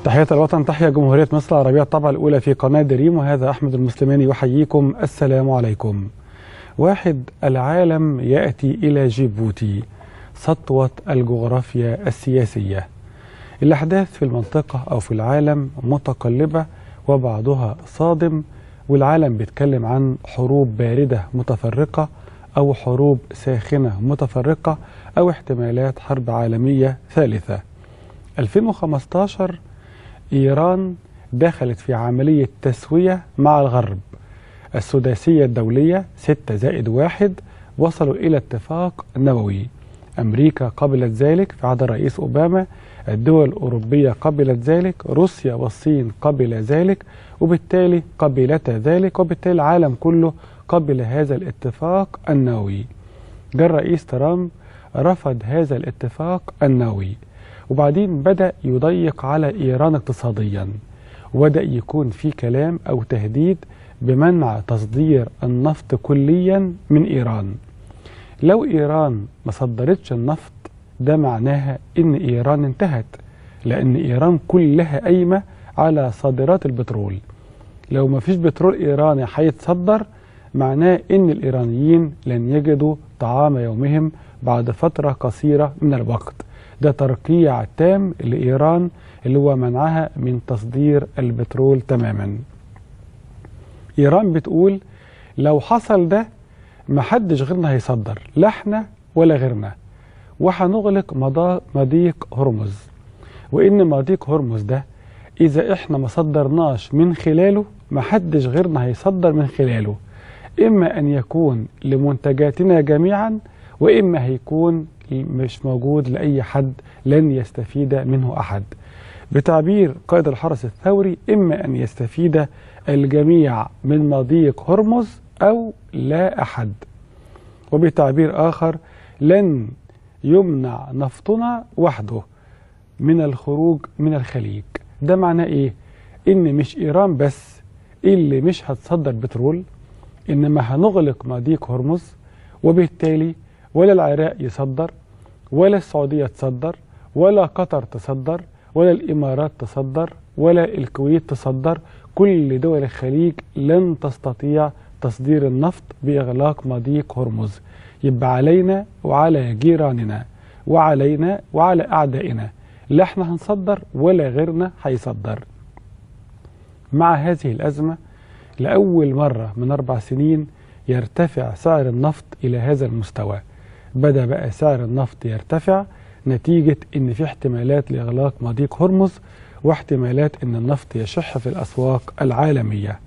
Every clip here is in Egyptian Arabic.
تحية الوطن تحيا جمهورية مصر العربية الطبعة الأولى في قناة دريم وهذا أحمد المسلماني يحييكم السلام عليكم واحد العالم يأتي إلى جيبوتي سطوة الجغرافيا السياسية الأحداث في المنطقة أو في العالم متقلبة وبعضها صادم والعالم بيتكلم عن حروب باردة متفرقة أو حروب ساخنة متفرقة أو احتمالات حرب عالمية ثالثة 2015 إيران دخلت في عملية تسوية مع الغرب السداسية الدولية 6 زائد واحد وصلوا إلى اتفاق نووي أمريكا قبلت ذلك في عهد الرئيس أوباما الدول الأوروبية قبلت ذلك روسيا والصين قبل ذلك وبالتالي قبلتا ذلك وبالتالي العالم كله قبل هذا الاتفاق النووي جاء الرئيس ترامب رفض هذا الاتفاق النووي وبعدين بدأ يضيق على إيران اقتصاديا وبدأ يكون في كلام أو تهديد بمنع تصدير النفط كليا من إيران لو إيران ما صدرتش النفط ده معناها إن إيران انتهت لأن إيران كلها قايمة على صادرات البترول لو ما فيش بترول إيراني هيتصدر معناه إن الإيرانيين لن يجدوا طعام يومهم بعد فترة قصيرة من الوقت ده ترقيع تام لإيران اللي هو منعها من تصدير البترول تماما إيران بتقول لو حصل ده محدش غيرنا هيصدر لا احنا ولا غيرنا وهنغلق مضيق هرمز وإن مضيق هرمز ده إذا إحنا ما صدرناش من خلاله محدش غيرنا هيصدر من خلاله إما أن يكون لمنتجاتنا جميعا وإما هيكون مش موجود لأي حد لن يستفيد منه أحد بتعبير قائد الحرس الثوري إما أن يستفيد الجميع من مضيق هرمز أو لا أحد وبتعبير آخر لن يمنع نفطنا وحده من الخروج من الخليج ده معناه إيه؟ إن مش إيران بس اللي مش هتصدر بترول إنما هنغلق مضيق هرمز وبالتالي ولا العراق يصدر ولا السعودية تصدر ولا قطر تصدر ولا الإمارات تصدر ولا الكويت تصدر كل دول الخليج لن تستطيع تصدير النفط بإغلاق مضيق هرمز يبقى علينا وعلى جيراننا وعلينا وعلى أعدائنا لا احنا هنصدر ولا غيرنا هيصدر مع هذه الأزمة لأول مرة من أربع سنين يرتفع سعر النفط إلى هذا المستوى بدأ بقى سعر النفط يرتفع نتيجة إن في احتمالات لإغلاق مضيق هرمز واحتمالات إن النفط يشح في الأسواق العالمية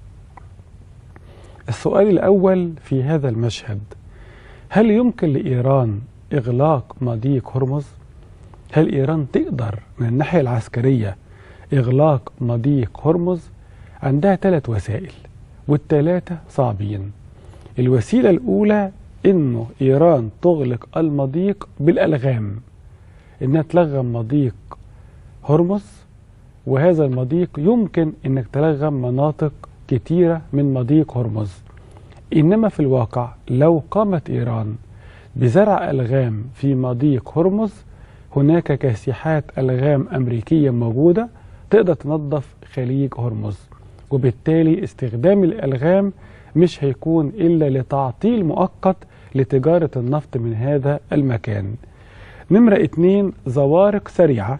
السؤال الأول في هذا المشهد هل يمكن لإيران إغلاق مضيق هرمز؟ هل إيران تقدر من الناحية العسكرية إغلاق مضيق هرمز؟ عندها ثلاث وسائل والثلاثة صعبين الوسيلة الأولى إنه إيران تغلق المضيق بالألغام إنها تلغم مضيق هرمز وهذا المضيق يمكن إنك تلغم مناطق كتيرة من مضيق هرمز إنما في الواقع لو قامت إيران بزرع ألغام في مضيق هرمز هناك كاسحات ألغام أمريكية موجودة تقدر تنظف خليج هرمز وبالتالي استخدام الألغام مش هيكون إلا لتعطيل مؤقت لتجارة النفط من هذا المكان نمرة اتنين زوارق سريعة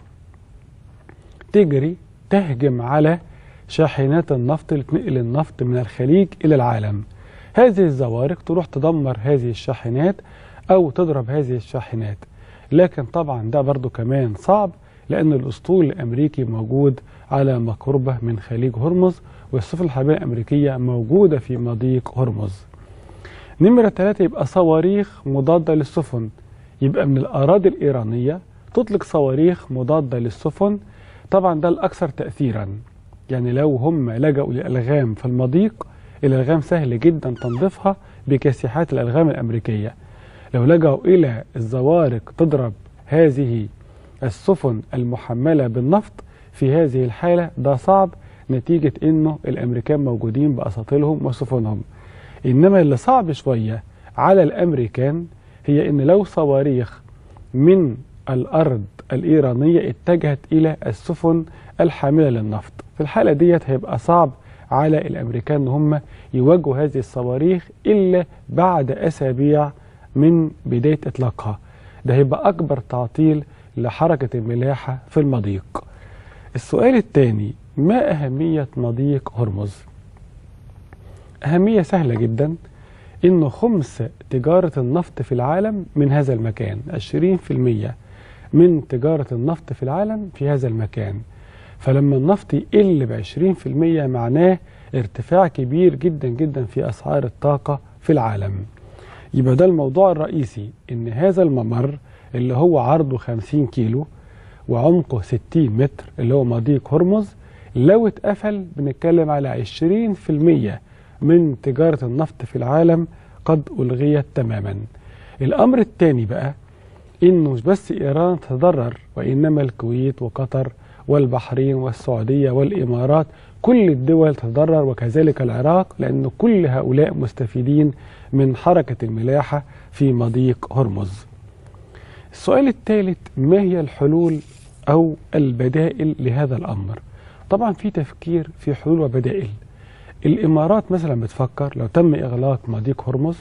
تجري تهجم على شاحنات النفط اللي تنقل النفط من الخليج إلى العالم هذه الزوارق تروح تدمر هذه الشاحنات أو تضرب هذه الشاحنات لكن طبعا ده برضو كمان صعب لأن الأسطول الأمريكي موجود على مقربة من خليج هرمز والسفن الحربية الأمريكية موجودة في مضيق هرمز نمرة ثلاثة يبقى صواريخ مضادة للسفن يبقى من الأراضي الإيرانية تطلق صواريخ مضادة للسفن طبعا ده الأكثر تأثيرا يعني لو هم لجأوا للألغام في المضيق الألغام سهل جدا تنظيفها بكاسحات الألغام الأمريكية لو لجأوا إلى الزوارق تضرب هذه السفن المحملة بالنفط في هذه الحالة ده صعب نتيجة إنه الأمريكان موجودين بأساطيلهم وسفنهم إنما اللي صعب شوية على الأمريكان هي إن لو صواريخ من الأرض الإيرانية اتجهت إلى السفن الحاملة للنفط في الحالة ديت هيبقى صعب على الأمريكان أن هم يواجهوا هذه الصواريخ إلا بعد أسابيع من بداية إطلاقها ده هيبقى أكبر تعطيل لحركة الملاحة في المضيق السؤال الثاني ما أهمية مضيق هرمز؟ أهمية سهلة جدا إنه خمس تجارة النفط في العالم من هذا المكان 20% من تجارة النفط في العالم في هذا المكان فلما النفط يقل ب 20% معناه ارتفاع كبير جدا جدا في أسعار الطاقة في العالم يبقى ده الموضوع الرئيسي إن هذا الممر اللي هو عرضه 50 كيلو وعمقه 60 متر اللي هو مضيق هرمز لو اتقفل بنتكلم على 20% من تجارة النفط في العالم قد ألغيت تماما الأمر الثاني بقى إنه مش بس إيران تتضرر وإنما الكويت وقطر والبحرين والسعودية والإمارات كل الدول تتضرر وكذلك العراق لأن كل هؤلاء مستفيدين من حركة الملاحة في مضيق هرمز السؤال الثالث ما هي الحلول أو البدائل لهذا الأمر طبعا في تفكير في حلول وبدائل الإمارات مثلا بتفكر لو تم إغلاق مضيق هرمز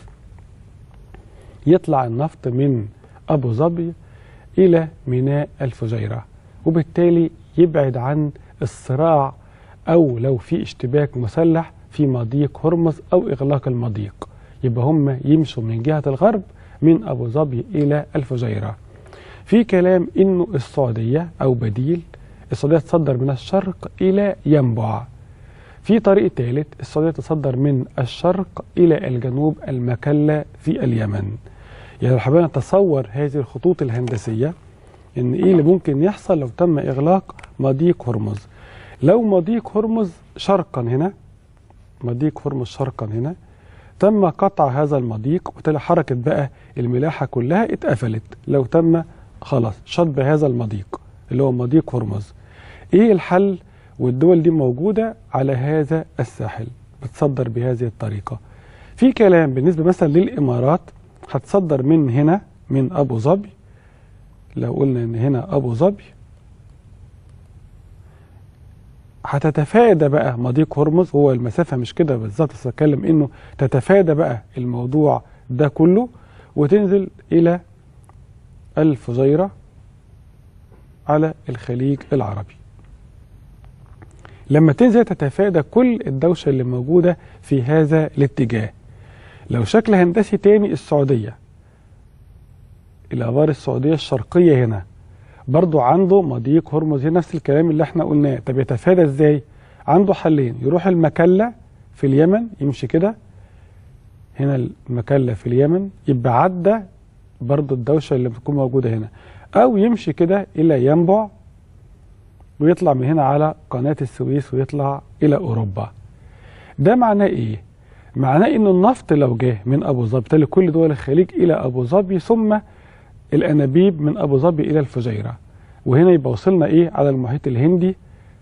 يطلع النفط من أبو ظبي إلى ميناء الفجيرة وبالتالي يبعد عن الصراع أو لو في اشتباك مسلح في مضيق هرمز أو إغلاق المضيق يبقى هم يمشوا من جهة الغرب من أبو ظبي إلى الفجيرة في كلام إنه السعودية أو بديل السعودية تصدر من الشرق إلى ينبع في طريق ثالث السعودية تصدر من الشرق إلى الجنوب المكلة في اليمن يعني لو حبينا نتصور هذه الخطوط الهندسية إن إيه اللي ممكن يحصل لو تم إغلاق مضيق هرمز لو مضيق هرمز شرقا هنا مضيق هرمز شرقا هنا تم قطع هذا المضيق وبالتالي حركة بقى الملاحة كلها اتقفلت لو تم خلاص شطب هذا المضيق اللي هو مضيق هرمز ايه الحل والدول دي موجودة على هذا الساحل بتصدر بهذه الطريقة في كلام بالنسبة مثلا للإمارات هتصدر من هنا من أبو ظبي لو قلنا إن هنا أبو ظبي هتتفادى بقى مضيق هرمز هو المسافة مش كده بالظبط بس بتكلم إنه تتفادى بقى الموضوع ده كله وتنزل إلى الفجيرة على الخليج العربي لما تنزل تتفادى كل الدوشة اللي موجودة في هذا الاتجاه لو شكل هندسي تاني السعودية الآبار السعودية الشرقية هنا برضو عنده مضيق هرمز هنا نفس الكلام اللي احنا قلناه طب يتفادى ازاي عنده حلين يروح المكلة في اليمن يمشي كده هنا المكلة في اليمن يبقى عدى برضو الدوشة اللي بتكون موجودة هنا أو يمشي كده إلى ينبع ويطلع من هنا على قناة السويس ويطلع إلى أوروبا ده معناه إيه؟ معناه إن النفط لو جه من أبو ظبي بالتالي كل دول الخليج إلى أبو ظبي ثم الأنابيب من أبو ظبي إلى الفجيرة وهنا يبقى وصلنا إيه على المحيط الهندي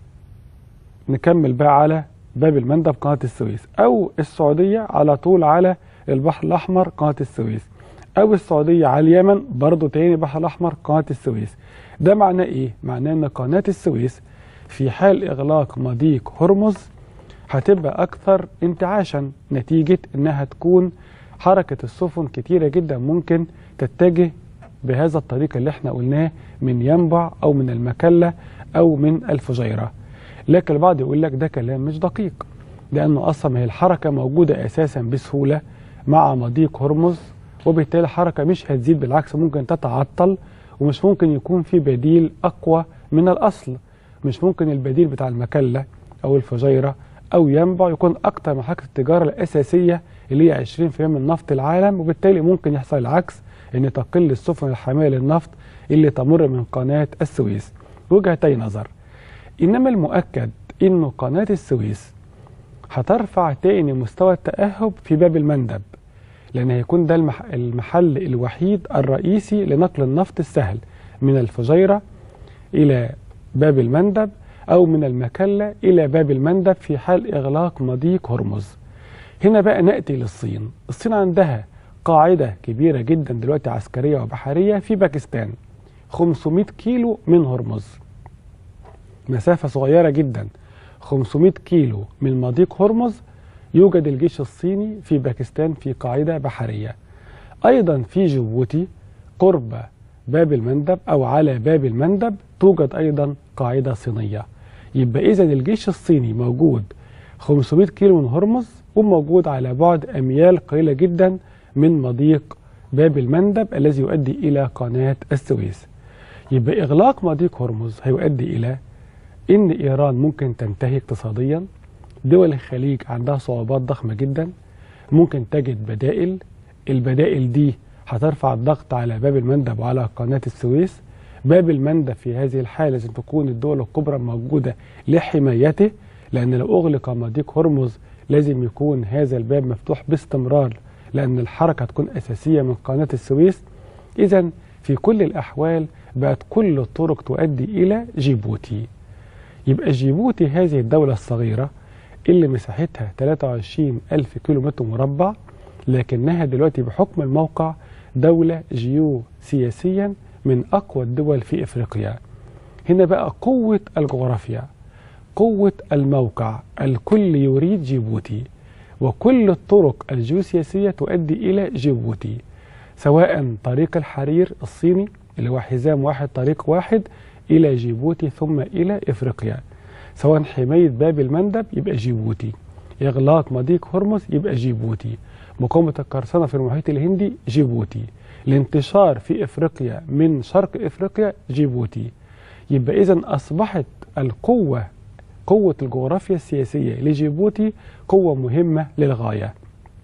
نكمل بقى على باب المندب قناة السويس أو السعودية على طول على البحر الأحمر قناة السويس أو السعودية على اليمن برضه تاني البحر الأحمر قناة السويس ده معناه إيه؟ معناه إن قناة السويس في حال إغلاق مضيق هرمز هتبقى أكثر انتعاشا نتيجة إنها تكون حركة السفن كتيرة جدا ممكن تتجه بهذا الطريق اللي احنا قلناه من ينبع أو من المكلة أو من الفجيرة لكن البعض يقول لك ده كلام مش دقيق لأنه أصلا هي الحركة موجودة أساسا بسهولة مع مضيق هرمز وبالتالي الحركة مش هتزيد بالعكس ممكن تتعطل ومش ممكن يكون في بديل أقوى من الأصل مش ممكن البديل بتاع المكلة أو الفجيرة أو ينبع يكون أكتر من حركة التجارة الأساسية اللي هي 20% من نفط العالم وبالتالي ممكن يحصل العكس أن تقل السفن الحاملة للنفط اللي تمر من قناة السويس وجهتي نظر إنما المؤكد أنه قناة السويس هترفع تاني مستوى التأهب في باب المندب لأن هيكون ده المحل الوحيد الرئيسي لنقل النفط السهل من الفجيرة إلى باب المندب أو من المكلة إلى باب المندب في حال إغلاق مضيق هرمز هنا بقى نأتي للصين الصين عندها قاعدة كبيرة جدا دلوقتي عسكرية وبحرية في باكستان 500 كيلو من هرمز مسافة صغيرة جدا 500 كيلو من مضيق هرمز يوجد الجيش الصيني في باكستان في قاعدة بحرية أيضا في جيبوتي قرب باب المندب أو على باب المندب توجد أيضا قاعدة صينية يبقى إذا الجيش الصيني موجود 500 كيلو من هرمز وموجود على بعد أميال قليلة جدا من مضيق باب المندب الذي يؤدي إلى قناة السويس يبقى إغلاق مضيق هرمز هيؤدي إلى إن إيران ممكن تنتهي اقتصاديا دول الخليج عندها صعوبات ضخمة جدا ممكن تجد بدائل البدائل دي هترفع الضغط على باب المندب وعلى قناة السويس باب المندب في هذه الحالة لازم تكون الدول الكبرى موجودة لحمايته لأن لو أغلق مضيق هرمز لازم يكون هذا الباب مفتوح باستمرار لأن الحركة هتكون أساسية من قناة السويس إذا في كل الأحوال بقت كل الطرق تؤدي إلى جيبوتي يبقى جيبوتي هذه الدولة الصغيرة اللي مساحتها 23 ألف كيلومتر مربع لكنها دلوقتي بحكم الموقع دولة جيو سياسيا من أقوى الدول في إفريقيا هنا بقى قوة الجغرافيا قوة الموقع الكل يريد جيبوتي وكل الطرق الجيوسياسية تؤدي إلى جيبوتي سواء طريق الحرير الصيني اللي هو حزام واحد طريق واحد إلى جيبوتي ثم إلى إفريقيا سواء حماية باب المندب يبقى جيبوتي إغلاق مضيق هرمز يبقى جيبوتي مقاومة القرصنة في المحيط الهندي جيبوتي الانتشار في إفريقيا من شرق إفريقيا جيبوتي يبقى إذا أصبحت القوة قوة الجغرافيا السياسية لجيبوتي قوة مهمة للغاية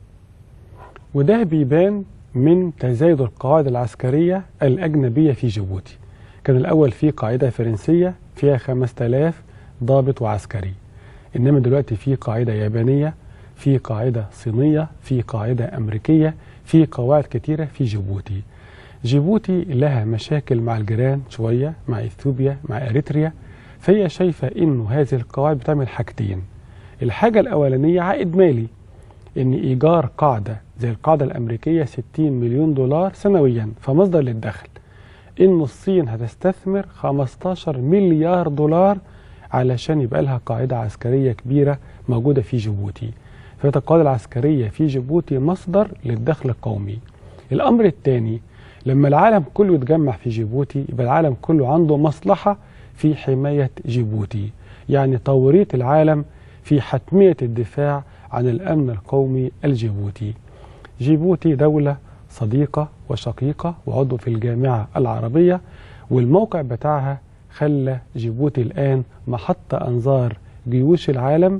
وده بيبان من تزايد القواعد العسكرية الأجنبية في جيبوتي كان الأول في قاعدة فرنسية فيها 5000 ضابط وعسكري إنما دلوقتي في قاعدة يابانية في قاعدة صينية في قاعدة أمريكية في قواعد كتيرة في جيبوتي جيبوتي لها مشاكل مع الجيران شوية مع إثيوبيا مع إريتريا فهي شايفة إنه هذه القواعد بتعمل حاجتين الحاجة الأولانية عائد مالي إن إيجار قاعدة زي القاعدة الأمريكية 60 مليون دولار سنويا فمصدر للدخل إن الصين هتستثمر 15 مليار دولار علشان يبقى لها قاعدة عسكرية كبيرة موجودة في جيبوتي فالقاعدة العسكرية في جيبوتي مصدر للدخل القومي الأمر الثاني لما العالم كله يتجمع في جيبوتي يبقى العالم كله عنده مصلحة في حماية جيبوتي يعني توريط العالم في حتمية الدفاع عن الأمن القومي الجيبوتي جيبوتي دولة صديقة وشقيقة وعضو في الجامعة العربية والموقع بتاعها خلى جيبوتي الآن محط أنظار جيوش العالم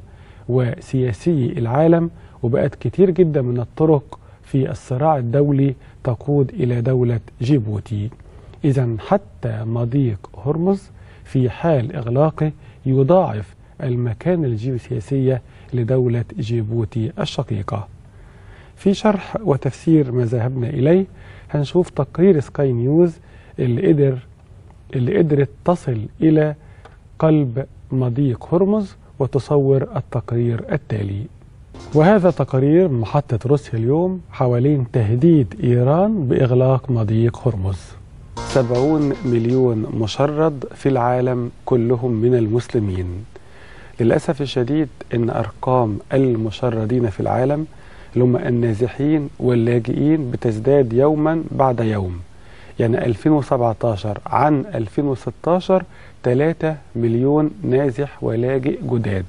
وسياسي العالم وبقت كتير جدا من الطرق في الصراع الدولي تقود إلى دولة جيبوتي إذا حتى مضيق هرمز في حال إغلاقه يضاعف المكان الجيوسياسية لدولة جيبوتي الشقيقة في شرح وتفسير ما ذهبنا إليه هنشوف تقرير سكاي نيوز اللي قدر اللي قدرت تصل إلى قلب مضيق هرمز وتصور التقرير التالي وهذا تقرير محطة روسيا اليوم حوالين تهديد إيران بإغلاق مضيق هرمز 70 مليون مشرد في العالم كلهم من المسلمين للأسف الشديد أن أرقام المشردين في العالم اللي هم النازحين واللاجئين بتزداد يوما بعد يوم يعني 2017 عن 2016 3 مليون نازح ولاجئ جداد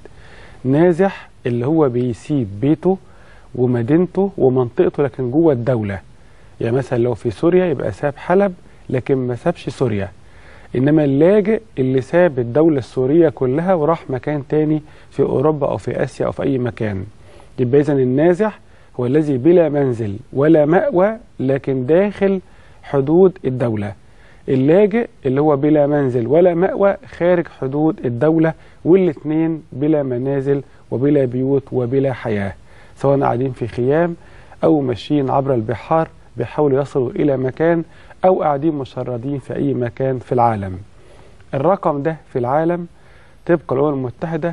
نازح اللي هو بيسيب بيته ومدينته ومنطقته لكن جوه الدولة يعني مثلا لو في سوريا يبقى ساب حلب لكن ما سابش سوريا انما اللاجئ اللي ساب الدولة السورية كلها وراح مكان تاني في اوروبا او في اسيا او في اي مكان يبقى اذا النازح هو الذي بلا منزل ولا مأوى لكن داخل حدود الدولة اللاجئ اللي هو بلا منزل ولا مأوى خارج حدود الدولة والاثنين بلا منازل وبلا بيوت وبلا حياة سواء قاعدين في خيام أو ماشيين عبر البحار بيحاولوا يصلوا إلى مكان أو قاعدين مشردين في أي مكان في العالم الرقم ده في العالم طبق الأمم المتحدة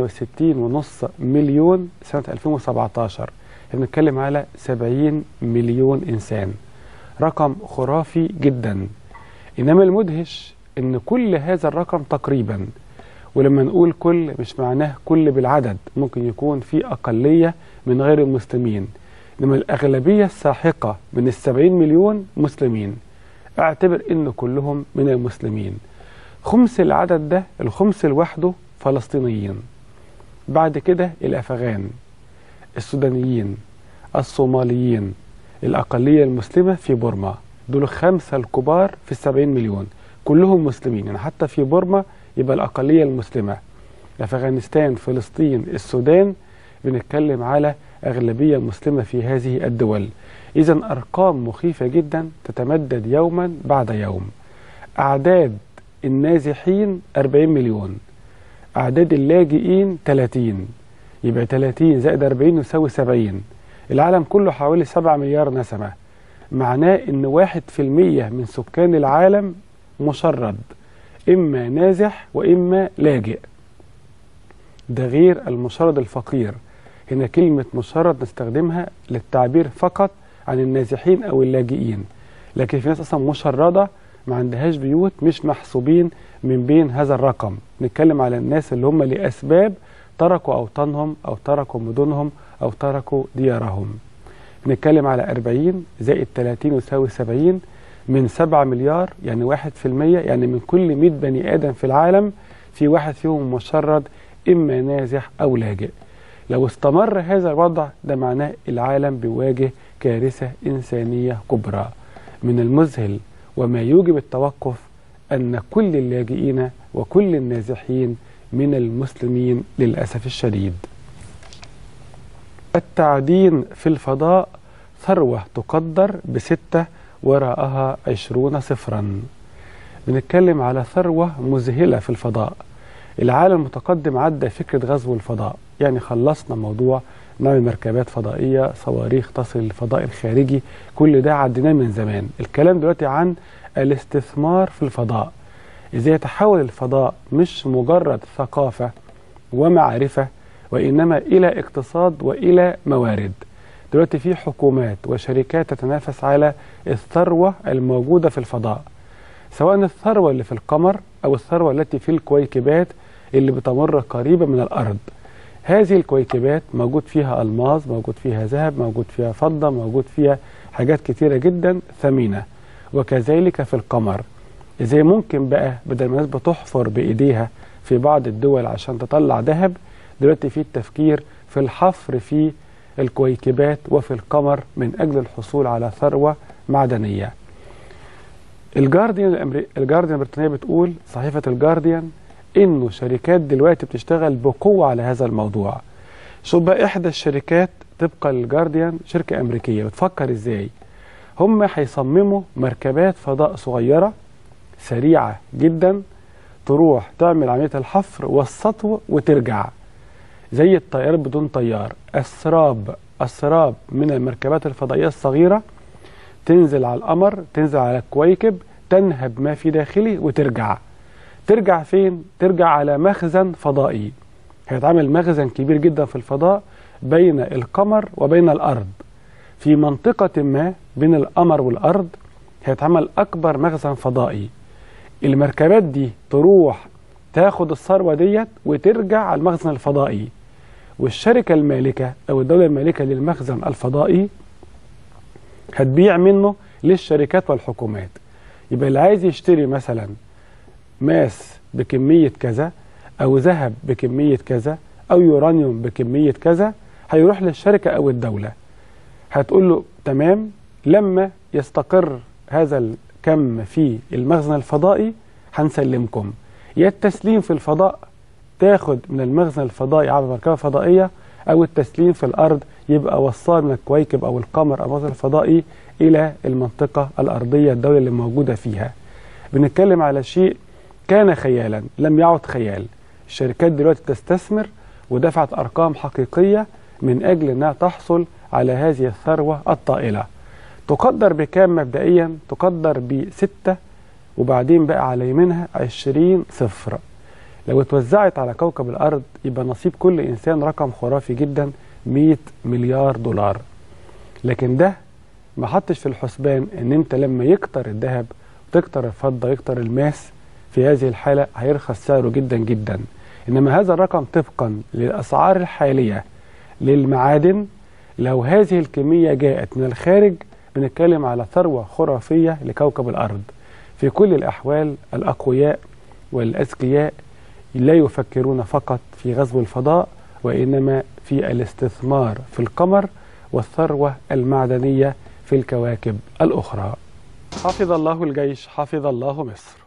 68.5 مليون سنة 2017 بنتكلم على 70 مليون إنسان رقم خرافي جدا إنما المدهش إن كل هذا الرقم تقريبا ولما نقول كل مش معناه كل بالعدد ممكن يكون في أقلية من غير المسلمين إنما الأغلبية الساحقة من السبعين مليون مسلمين اعتبر إن كلهم من المسلمين خمس العدد ده الخمس لوحده فلسطينيين بعد كده الأفغان السودانيين الصوماليين الأقلية المسلمة في بورما دول الخمسة الكبار في السبعين مليون كلهم مسلمين يعني حتى في بورما يبقى الأقلية المسلمة أفغانستان فلسطين السودان بنتكلم على أغلبية مسلمة في هذه الدول إذا أرقام مخيفة جدا تتمدد يوما بعد يوم أعداد النازحين 40 مليون أعداد اللاجئين 30 يبقى 30 زائد 40 يساوي 70 العالم كله حوالي 7 مليار نسمة معناه ان واحد في المية من سكان العالم مشرد اما نازح واما لاجئ ده غير المشرد الفقير هنا كلمة مشرد نستخدمها للتعبير فقط عن النازحين او اللاجئين لكن في ناس اصلا مشردة ما عندهاش بيوت مش محسوبين من بين هذا الرقم نتكلم على الناس اللي هم لأسباب تركوا أوطانهم أو تركوا مدنهم أو تركوا ديارهم بنتكلم على 40 زائد 30 يساوي 70 من 7 مليار يعني 1 في المية يعني من كل 100 بني آدم في العالم في واحد فيهم مشرد إما نازح أو لاجئ لو استمر هذا الوضع ده معناه العالم بيواجه كارثة إنسانية كبرى من المذهل وما يوجب التوقف أن كل اللاجئين وكل النازحين من المسلمين للأسف الشديد التعدين في الفضاء ثروة تقدر بستة وراءها عشرون صفرا بنتكلم على ثروة مذهلة في الفضاء العالم المتقدم عدى فكرة غزو الفضاء يعني خلصنا موضوع نعمل مركبات فضائية صواريخ تصل للفضاء الخارجي كل ده عديناه من زمان الكلام دلوقتي عن الاستثمار في الفضاء ازاي يتحول الفضاء مش مجرد ثقافة ومعرفة وإنما إلى اقتصاد وإلى موارد دلوقتي في حكومات وشركات تتنافس على الثروة الموجودة في الفضاء سواء الثروة اللي في القمر أو الثروة التي في الكويكبات اللي بتمر قريبة من الأرض هذه الكويكبات موجود فيها ألماس موجود فيها ذهب موجود فيها فضة موجود فيها حاجات كتيرة جدا ثمينة وكذلك في القمر ازاي ممكن بقى بدل ما الناس بتحفر بايديها في بعض الدول عشان تطلع ذهب دلوقتي في التفكير في الحفر في الكويكبات وفي القمر من اجل الحصول على ثروه معدنيه. الجارديان الأمري... الجارديان البريطانيه بتقول صحيفه الجارديان انه شركات دلوقتي بتشتغل بقوه على هذا الموضوع. شوف بقى احدى الشركات طبقا للجارديان شركه امريكيه بتفكر ازاي؟ هم هيصمموا مركبات فضاء صغيره سريعة جدا تروح تعمل عملية الحفر والسطو وترجع زي الطيار بدون طيار أسراب أسراب من المركبات الفضائية الصغيرة تنزل على القمر تنزل على الكويكب تنهب ما في داخله وترجع ترجع فين؟ ترجع على مخزن فضائي هيتعمل مخزن كبير جدا في الفضاء بين القمر وبين الأرض في منطقة ما بين القمر والأرض هيتعمل أكبر مخزن فضائي المركبات دي تروح تاخد الثروة ديت وترجع على المخزن الفضائي والشركة المالكة أو الدولة المالكة للمخزن الفضائي هتبيع منه للشركات والحكومات يبقى اللي عايز يشتري مثلا ماس بكمية كذا أو ذهب بكمية كذا أو يورانيوم بكمية كذا هيروح للشركة أو الدولة هتقول له تمام لما يستقر هذا الكم في المخزن الفضائي هنسلمكم يا التسليم في الفضاء تاخد من المخزن الفضائي على مركبة فضائية أو التسليم في الأرض يبقى وصال من الكويكب أو القمر أو المخزن الفضائي إلى المنطقة الأرضية الدولة اللي موجودة فيها بنتكلم على شيء كان خيالا لم يعد خيال الشركات دلوقتي تستثمر ودفعت أرقام حقيقية من أجل أنها تحصل على هذه الثروة الطائلة تقدر بكام مبدئيا تقدر بستة وبعدين بقى على يمينها عشرين صفر لو اتوزعت على كوكب الأرض يبقى نصيب كل إنسان رقم خرافي جدا 100 مليار دولار لكن ده ما حطش في الحسبان ان انت لما يكتر الذهب تكتر الفضة يكتر الماس في هذه الحالة هيرخص سعره جدا جدا إنما هذا الرقم طبقا للأسعار الحالية للمعادن لو هذه الكمية جاءت من الخارج بنتكلم على ثروة خرافية لكوكب الأرض في كل الأحوال الأقوياء والأذكياء لا يفكرون فقط في غزو الفضاء وإنما في الاستثمار في القمر والثروة المعدنية في الكواكب الأخرى حفظ الله الجيش حفظ الله مصر